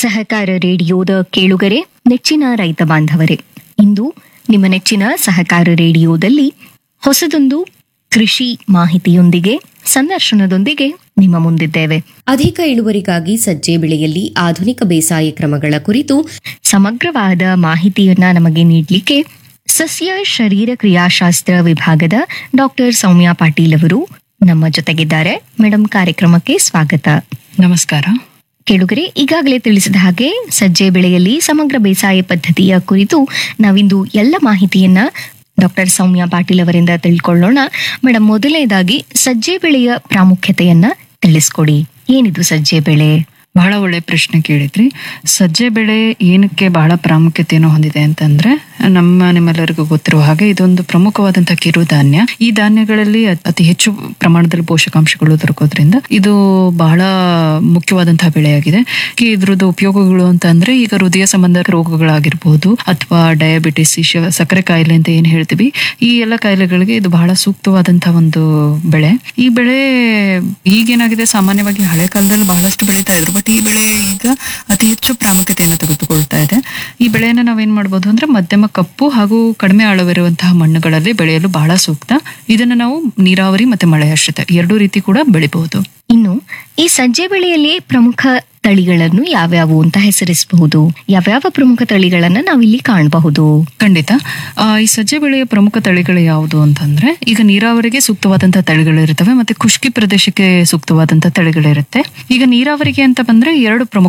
ಸಹಕಾರ ರೇಡಿಯೋದ ಕೇಳುಗರೆ ನೆಚ್ಚಿನ ರೈತ ಬಾಂಧವರೇ ಇಂದು ನಿಮ್ಮ ನೆಚ್ಚಿನ ಸಹಕಾರ ರೇಡಿಯೋದಲ್ಲಿ ಹೊಸದೊಂದು ಕೃಷಿ ಮಾಹಿತಿಯೊಂದಿಗೆ ಸಂದರ್ಶನದೊಂದಿಗೆ ನಿಮ್ಮ ಮುಂದಿದ್ದೇವೆ ಅಧಿಕ ಇಳುವರಿಗಾಗಿ ಸಜ್ಜೆ ಬೆಳೆಯಲ್ಲಿ ಆಧುನಿಕ ಬೇಸಾಯ ಕ್ರಮಗಳ ಕುರಿತು ಸಮಗ್ರವಾದ ಮಾಹಿತಿಯನ್ನ ನಮಗೆ ನೀಡಲಿಕ್ಕೆ ಸಸ್ಯ ಶರೀರ ಕ್ರಿಯಾಶಾಸ್ತ್ರ ವಿಭಾಗದ ಡಾಕ್ಟರ್ ಸೌಮ್ಯ ಪಾಟೀಲ್ ಅವರು ನಮ್ಮ ಜೊತೆಗಿದ್ದಾರೆ ಮೇಡಮ್ ಕಾರ್ಯಕ್ರಮಕ್ಕೆ ಸ್ವಾಗತ ನಮಸ್ಕಾರ ಕೇಳುಗರೆ ಈಗಾಗಲೇ ತಿಳಿಸಿದ ಹಾಗೆ ಸಜ್ಜೆ ಬೆಳೆಯಲ್ಲಿ ಸಮಗ್ರ ಬೇಸಾಯ ಪದ್ಧತಿಯ ಕುರಿತು ನಾವಿಂದು ಎಲ್ಲ ಮಾಹಿತಿಯನ್ನ ಡಾಕ್ಟರ್ ಸೌಮ್ಯ ಪಾಟೀಲ್ ಅವರಿಂದ ತಿಳ್ಕೊಳ್ಳೋಣ ಮೇಡಮ್ ಮೊದಲನೇದಾಗಿ ಸಜ್ಜೆ ಬೆಳೆಯ ಪ್ರಾಮುಖ್ಯತೆಯನ್ನ ತಿಳಿಸ್ಕೊಡಿ ಏನಿದು ಸಜ್ಜೆ ಬೆಳೆ ಬಹಳ ಒಳ್ಳೆ ಪ್ರಶ್ನೆ ಕೇಳಿದ್ರಿ ಸಜ್ಜೆ ಬೆಳೆ ಏನಕ್ಕೆ ಬಹಳ ಪ್ರಾಮುಖ್ಯತೆಯನ್ನು ಹೊಂದಿದೆ ಅಂತಂದ್ರೆ ನಮ್ಮ ನಿಮ್ಮೆಲ್ಲರಿಗೂ ಗೊತ್ತಿರುವ ಹಾಗೆ ಇದೊಂದು ಪ್ರಮುಖವಾದಂತಹ ಕಿರುಧಾನ್ಯ ಈ ಧಾನ್ಯಗಳಲ್ಲಿ ಅ- ಅತಿ ಹೆಚ್ಚು ಪ್ರಮಾಣದಲ್ಲಿ ಪೋಷಕಾಂಶಗಳು ದೊರಕೋದ್ರಿಂದ ಇದು ಬಹಳ ಮುಖ್ಯವಾದಂತಹ ಬೆಳೆಯಾಗಿದೆ ಈ ಇದ್ರದ್ದು ಉಪಯೋಗಗಳು ಅಂತ ಅಂದ್ರೆ ಈಗ ಹೃದಯ ಸಂಬಂಧ ರೋಗಗಳಾಗಿರ್ಬೋದು ಅಥವಾ ಡಯಾಬಿಟಿಸ್ ಈ ಶ- ಸಕ್ಕರೆ ಕಾಯಿಲೆ ಅಂತ ಏನ್ ಹೇಳ್ತೀವಿ ಈ ಎಲ್ಲ ಕಾಯಿಲೆಗಳಿಗೆ ಇದು ಬಹಳ ಸೂಕ್ತವಾದಂತಹ ಒಂದು ಬೆಳೆ ಈ ಬೆಳೆ ಈಗೇನಾಗಿದೆ ಸಾಮಾನ್ಯವಾಗಿ ಹಳೆ ಕಾಲದಲ್ಲಿ ಬಹಳಷ್ಟು ಬೆಳೀತಾ ಇದ್ರು ಬಟ್ ಈ ಬೆಳೆ ಈಗ ಅತಿ ಹೆಚ್ಚು ಪ್ರಾಮುಖ್ಯತೆಯನ್ನು ತೆಗೆದುಕೊಳ್ತಾ ಇದೆ ಈ ಬೆಳೆಯನ್ನ ನಾವೇನ್ ಮಾಡ್ಬೋದು ಅಂದ್ರೆ ಮಧ್ಯಮ ಕಪ್ಪು ಹಾಗೂ ಕಡಿಮೆ ಆಳವಿರುವಂತಹ ಮಣ್ಣುಗಳಲ್ಲಿ ಬೆಳೆಯಲು ಬಹಳ ಸೂಕ್ತ ಇದನ್ನ ನಾವು ನೀರಾವರಿ ಮತ್ತೆ ಮಳೆಯಾಶ್ರಿತ ಎರಡೂ ರೀತಿ ಕೂಡ ಬೆಳಿಬಹುದು ಇನ್ನು ಈ ಸಜ್ಜೆ ಬೆಳೆಯಲ್ಲಿ ಪ್ರಮುಖ ತಳಿಗಳನ್ನು ಯಾವ್ಯಾವು ಅಂತ ಹೆಸರಿಸಬಹುದು ಯಾವ್ಯಾವ ಪ್ರಮುಖ ತಳಿಗಳನ್ನ ನಾವಿಲ್ಲಿ ಕಾಣಬಹುದು ಖಂಡಿತ ಆ, ಈ ಸಜ್ಜೆ ಬೆಳೆಯ ಪ್ರಮುಖ ತಳಿಗಳು ಯಾವುದು ಅಂತಂದ್ರೆ ಈಗ ನೀರಾವರಿಗೆ ಸೂಕ್ತವಾದಂತಹ ತಳಿಗಳಿರ್ತವೆ ಮತ್ತೆ ಖುಷ್ಕಿ ಪ್ರದೇಶಕ್ಕೆ ಸೂಕ್ತವಾದಂತಹ ತಳಿಗಳಿರುತ್ತೆ ಈಗ ನೀರಾವರಿಗೆ ಅಂತ ಬಂದ್ರೆ ಎರಡು ಪ್ರಮುಖ